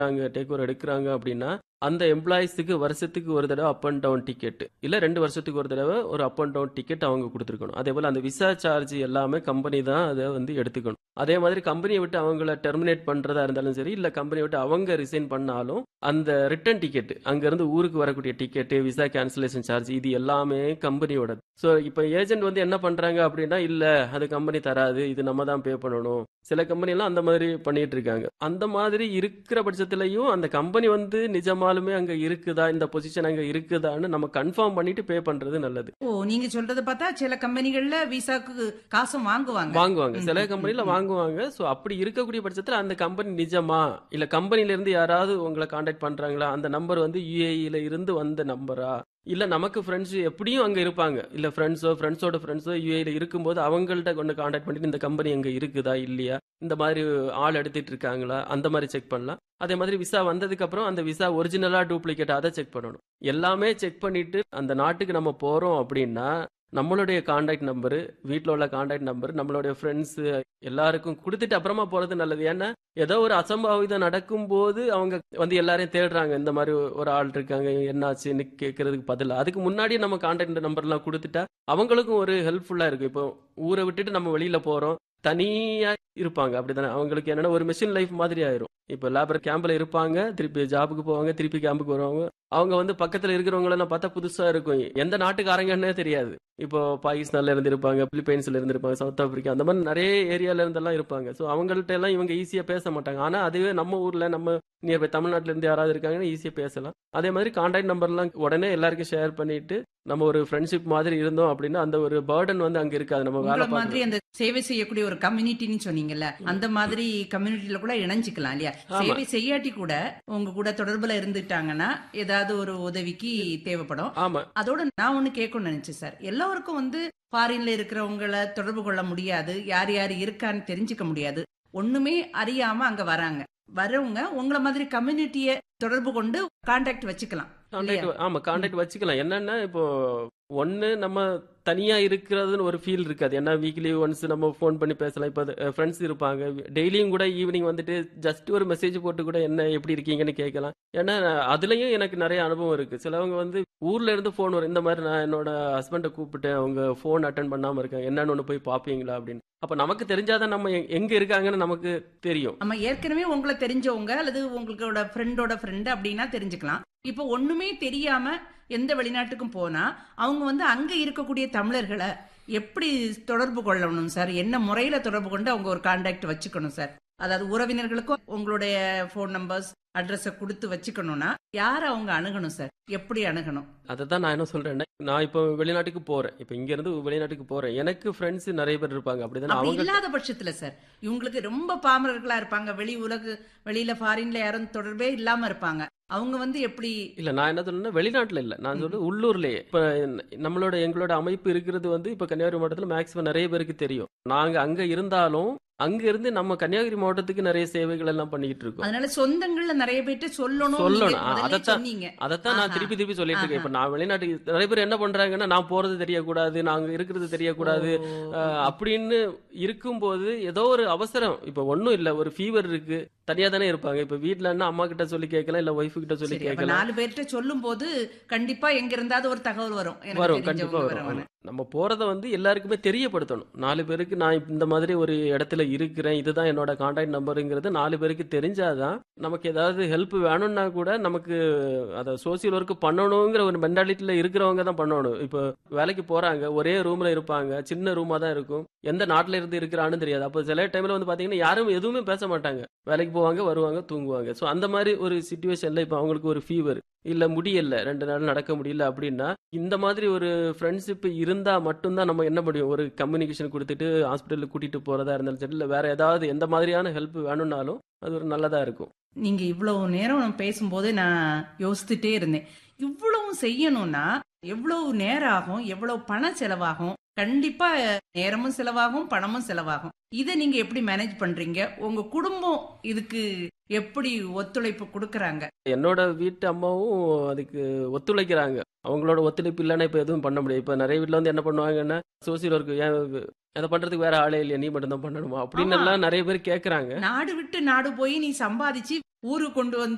அங்க take over எடுக்கிறாங்க அப்படின்னா அந்த எம்ப்ளாயிஸுக்கு வருஷத்துக்கு ஒரு தடவை அப் அண்ட் டவுன் டிக்கெட் இல்ல ரெண்டு வருஷத்துக்கு ஒரு தடவை ஒரு அப் அண்ட் டவுன் டிக்கெட் அவங்க கொடுத்துருக்கணும் அதே போல அந்த விசா சார்ஜ் எல்லாமே கம்பெனி தான் அதை வந்து எடுத்துக்கணும் அதே மாதிரி கம்பெனியை விட்டு அவங்கள டெர்மினேட் பண்றதா இருந்தாலும் சரி இல்ல கம்பெனியை விட்டு அவங்க ரிசைன் பண்ணாலும் அந்த ரிட்டர்ன் டிக்கெட் அங்க இருந்து ஊருக்கு வரக்கூடிய டிக்கெட் விசா கேன்சலேஷன் சார்ஜ் இது எல்லாமே கம்பெனியோட ஸோ இப்போ ஏஜென்ட் வந்து என்ன பண்றாங்க அப்படின்னா இல்ல அது கம்பெனி தராது இது நம்ம தான் பே பண்ணணும் சில கம்பெனி எல்லாம் அந்த மாதிரி பண்ணிட்டு இருக்காங்க அந்த மாதிரி இருக்கிற பட்சத்திலையும் அந்த கம்பெனி வந்து நிஜமாலுமே அங்க இருக்குதா இந்த பொசிஷன் அங்க இருக்குதான்னு நம்ம கன்ஃபார்ம் பண்ணிட்டு பே பண்றது நல்லது ஓ நீங்க சொல்றத பார்த்தா சில கம்பெனிகள்ல விசாக்கு காசும் வாங்குவாங்க வாங்குவாங்க ம், சில ம், கம்பெனில ம். வாங்குவாங்க ஸோ அப்படி இருக்கக்கூடிய பட்சத்தில் அந்த கம்பெனி நிஜமா இல்ல கம்பெனில இருந்து யாராவது உங்களை காண்டாக்ட் பண்றாங்களா அந்த நம்பர் வந்து யூஏஇல இருந்து வந்த நம்பரா இல்ல நமக்கு ஃப்ரெண்ட்ஸ் எப்படியும் அங்க இருப்பாங்க இல்ல ஃப்ரெண்ட்ஸோ ஃப்ரெண்ட்ஸோட ஃப்ரெண்ட்ஸோ யூஏல இருக்கும்போது அவங்கள்ட்ட கொண்டு காண்டாக்ட் பண்ணிட்டு இந்த கம்பெனி அங்க இருக்குதா இல்லையா இந்த மாதிரி ஆள் எடுத்துட்டு இருக்காங்களா அந்த மாதிரி செக் பண்ணலாம் அதே மாதிரி விசா வந்ததுக்கு அப்புறம் அந்த விசா ஒரிஜினலா டூப்ளிகேட் அதை செக் பண்ணணும் எல்லாமே செக் பண்ணிட்டு அந்த நாட்டுக்கு நம்ம போறோம் அப்படின்னா நம்மளுடைய காண்டாக்ட் நம்பரு வீட்டில் உள்ள காண்டாக்ட் நம்பர் நம்மளுடைய ஃப்ரெண்ட்ஸ் எல்லாருக்கும் கொடுத்துட்டு அப்புறமா போறது நல்லது ஏன்னா ஏதோ ஒரு அசம்பாவிதம் நடக்கும்போது அவங்க வந்து எல்லாரையும் தேடுறாங்க இந்த மாதிரி ஒரு ஆள் இருக்காங்க என்னாச்சுன்னு கேட்கறதுக்கு பதில் அதுக்கு முன்னாடி நம்ம காண்டாக்ட் நம்பர்லாம் கொடுத்துட்டா அவங்களுக்கும் ஒரு ஹெல்ப்ஃபுல்லா இருக்கும் இப்போ ஊரை விட்டுட்டு நம்ம வெளியில போறோம் தனியா இருப்பாங்க அப்படிதானே அவங்களுக்கு என்னன்னா ஒரு மிஷின் லைஃப் மாதிரி ஆயிரும் இப்போ லேபர் கேம்ப்ல இருப்பாங்க திருப்பி ஜாபுக்கு போவாங்க திருப்பி கேம்புக்கு வருவாங்க அவங்க வந்து பக்கத்துல இருக்கிறவங்களெல்லாம் பார்த்தா புதுசா இருக்கும் எந்த நாட்டுக்காரங்கன்னே தெரியாது இப்போ பாகிஸ்தான்ல இருந்து இருப்பாங்க பிலிப்பைன்ஸ்ல இருந்து இருப்பாங்க சவுத் ஆப்பிரிக்கா அந்த மாதிரி நிறைய ஏரியால இருந்தெல்லாம் இருப்பாங்க ஸோ அவங்கள்ட்ட எல்லாம் இவங்க ஈஸியா பேச மாட்டாங்க ஆனா அதுவே நம்ம ஊர்ல நம்ம நியர்பை தமிழ்நாட்டுல இருந்து யாராவது இருக்காங்கன்னா ஈஸியா பேசலாம் அதே மாதிரி கான்டாக்ட் நம்பர்லாம் உடனே எல்லாருக்கும் ஷேர் பண்ணிட்டு நம்ம ஒரு ஃப்ரெண்ட்ஷிப் மாதிரி இருந்தோம் அப்படின்னா அந்த ஒரு பேர்டன் வந்து அங்க இருக்காது நம்ம வேலை உங்களை மாதிரி பார்க்கறது அந்த சேவை செய்யக்கூடிய ஒரு கம்யூனிட்டின்னு சொன்னீங்கல்ல அந்த மாதிரி கம்யூனிட்டில கூட இணைஞ்சுக்கலாம் இல்லையா ஆமா. சேவை செய்யாட்டி கூட உங்க கூட தொடர்புல இருந்துட்டாங்கன்னா ஏதாவது ஒரு உதவிக்கு தேவைப்படும் ஆமா அதோட நான் ஒண்ணு கேட்கணும்னு நினைச்சேன் சார் எல்லாருக்கும் வந்து ஃபாரின்ல இருக்கிறவங்கள தொடர்பு கொள்ள முடியாது யார் யார் இருக்கான்னு தெரிஞ்சுக்க முடியாது ஒண்ணுமே அறியாம அங்க வராங்க வரவங்க உங்களை மாதிரி கம்யூனிட்டிய தொடர்பு கொண்டு கான்டாக்ட் வச்சுக்கலாம் கான்டாக்ட் ஆமா கான்டாக்ட் வச்சுக்கலாம் என்னன்னா இப்போ ஒன்னு நம்ம தனியா இருக்கிறதுன்னு ஒரு ஃபீல் இருக்காது ஏன்னா வீக்லி ஒன்ஸ் நம்ம ஃபோன் பண்ணி பேசலாம் இப்போ ஃப்ரெண்ட்ஸ் இருப்பாங்க டெய்லியும் கூட ஈவினிங் வந்துட்டு ஜஸ்ட் ஒரு மெசேஜ் போட்டு கூட என்ன எப்படி இருக்கீங்கன்னு கேட்கலாம் ஏன்னா அதுலயும் எனக்கு நிறைய அனுபவம் இருக்கு சிலவங்க வந்து ஊர்ல இருந்து ஃபோன் வரும் இந்த மாதிரி நான் என்னோட ஹஸ்பண்டை கூப்பிட்டேன் அவங்க ஃபோன் அட்டன் பண்ணாம இருக்காங்க என்னன்னு ஒன்று போய் பாப்பீங்களா அப்படின்னு அப்ப நமக்கு தெரிஞ்சாதான் நம்ம எங்க- எங்க இருக்காங்கன்னு நமக்கு தெரியும் நம்ம ஏற்கனவே உங்களை தெரிஞ்சவங்க அல்லது உங்களோட ஃப்ரெண்டோட ஃப்ரெண்டு அப்படின்னா தெரிஞ்சுக்கலாம் இப்போ ஒண்ணுமே தெரியாம எந்த வெளிநாட்டுக்கும் போனா அவங்க வந்து அங்க இருக்கக்கூடிய தமிழர்களை எப்படி தொடர்பு கொள்ளணும் சார் என்ன முறையில தொடர்பு கொண்டு அவங்க ஒரு கான்டாக்ட் வச்சுக்கணும் சார் அதாவது உறவினர்களுக்கும் உங்களுடைய ஃபோன் நம்பர்ஸ் அட்ரஸை கொடுத்து வச்சுக்கணும்னா யாரை அவங்க அணுகணும் சார் எப்படி அணுகணும் அதை தான் நான் என்ன சொல்றேன்னா நான் இப்போ வெளிநாட்டுக்கு போறேன் இப்போ இங்க இருந்து வெளிநாட்டுக்கு போறேன் எனக்கு ஃப்ரெண்ட்ஸ் நிறைய பேர் இருப்பாங்க அப்படிதானே அப்படி அவங்க இல்லாத பட்சத்துல சார் இவங்களுக்கு ரொம்ப பாமரர்களா இருப்பாங்க வெளி உலகு வெளியில ஃபாரின்ல யாரும் தொடர்பே இல்லாம இருப்பாங்க அவங்க வந்து எப்படி இல்ல நான் என்ன சொல்றேன்னா வெளிநாட்டுல இல்ல நான் சொல்றது உள்ளூர்லயே இப்ப நம்மளோட எங்களோட அமைப்பு இருக்கிறது வந்து இப்ப கன்னியாகுமரி மாவட்டத்துல மேக்சிமம் நிறைய பேருக்கு தெரியும் நாங்க அங்க இருந்தாலும் அங்க இருந்து நம்ம கன்னியாகுமரி மாவட்டத்துக்கு நிறைய சேவைகள் எல்லாம் பண்ணிக்கிட்டு இருக்கோம் அதனால சொந்தங்கள்ல நிறைய பேர்ட்ட சொல்லணும் சொல்லணும். நீங்க முதல்ல அதைத்தான் சொன்னீங்க அதைத்தான் நான் ஆஹா. திருப்பி திருப்பி சொல்லிட்டு இருக்கேன் ஆஹா. இப்ப நான் வெளிநாட்டுக்கு நிறைய பேர் என்ன பண்றாங்கன்னா நான் போறது தெரியக்கூடாது நாங்க இருக்கிறது தெரியக்கூடாது ஓ, அஹ், அப்படின்னு இருக்கும்போது ஏதோ ஒரு அவசரம் இப்ப ஒண்ணும் இல்ல ஒரு ஃபீவர் இருக்கு தனியா தானே இருப்பாங்க இப்ப வீட்டுலன்னா அம்மா கிட்ட சொல்லி கேட்கலாம் இல்ல ஒய்ஃபு கிட்ட சொல்லி சரி, அப்ப கேட்கலாம் நாலு பேர்ட்ட சொல்லும் போது கண்டிப்பா எங்க இருந்தாவது ஒரு தகவல் வரும் எனக்கு வரும் கண்டிப்பா தெரிஞ்சவங்க வரும் வரவங்க. ஆமா. நம்ம போறத வந்து எல்லாருக்குமே தெரியப்படுத்தணும் நாலு பேருக்கு நான் இப்ப இந்த மாதிரி ஒரு இடத்துல இருக்கிறேன் இதுதான் என்னோட கான்டாக்ட் நம்பருங்கிறது நாலு பேருக்கு தெரிஞ்சாதான் நமக்கு ஏதாவது ஹெல்ப் வேணும்னா கூட நமக்கு அதை சோசியல் ஒர்க் பண்ணணுங்கிற ஒரு மென்டாலிட்டியில இருக்கிறவங்க தான் பண்ணணும் இப்போ வேலைக்கு போறாங்க ஒரே ரூம்ல இருப்பாங்க சின்ன ரூமா தான் இருக்கும் எந்த நாட்டுல இருந்து இருக்கிறான்னு தெரியாது அப்போ சில டைம்ல வந்து பாத்தீங்கன்னா யாரும் எதுவுமே பேச மாட்டாங்க வேலைக்கு போவாங்க வருவாங்க தூங்குவாங்க ஸோ அந்த மாதிரி ஒரு சுச்சுவேஷன்ல இப்போ அவங்களுக்கு ஒரு ஃபீவர் இல்ல முடியல ரெண்டு நாள் நடக்க முடியல அப்படின்னா இந்த மாதிரி ஒரு ஃப்ரெண்ட்ஷிப் இருந்தா மட்டும்தான் நம்ம என்ன முடியும் ஒரு கம்யூனிகேஷன் கொடுத்துட்டு ஹாஸ்பிட்டலுக்கு கூட்டிட்டு போறதா இருந்தாலும் சரி இல்ல வேற ஏதாவது எந்த மாதிரியான ஹெல்ப் வேணும்னாலும் அது ஒரு நல்லதா இருக்கும் நீங்க இவ்வளவு நேரம் நான் பேசும்போது நான் யோசிச்சுட்டே இருந்தேன் இவ்வளவு செய்யணும்னா எவ்வளவு நேரம் ஆகும் எவ்வளவு பணம் செலவாகும் கண்டிப்பா நேரமும் செலவாகும் பணமும் செலவாகும் இதை நீங்க எப்படி மேனேஜ் பண்றீங்க உங்க குடும்பம் இதுக்கு எப்படி ஒத்துழைப்பு கொடுக்கறாங்க என்னோட வீட்டு அம்மாவும் அதுக்கு ஒத்துழைக்கிறாங்க அவங்களோட ஒத்துழைப்பு இல்லைன்னா இப்ப எதுவும் பண்ண முடியாது இப்ப நிறைய வீட்ல வந்து என்ன பண்ணுவாங்கன்னா சோசியல் ஒர்க் ஏன் அதை பண்றதுக்கு வேற ஆளே இல்லையா நீ மட்டும் தான் பண்ணணுமா அப்படின்னு ஆமா. எல்லாம் நிறைய பேர் கேக்குறாங்க நாடு விட்டு நாடு போய் நீ சம்பாதிச்சு ஊருக்கு கொண்டு வந்து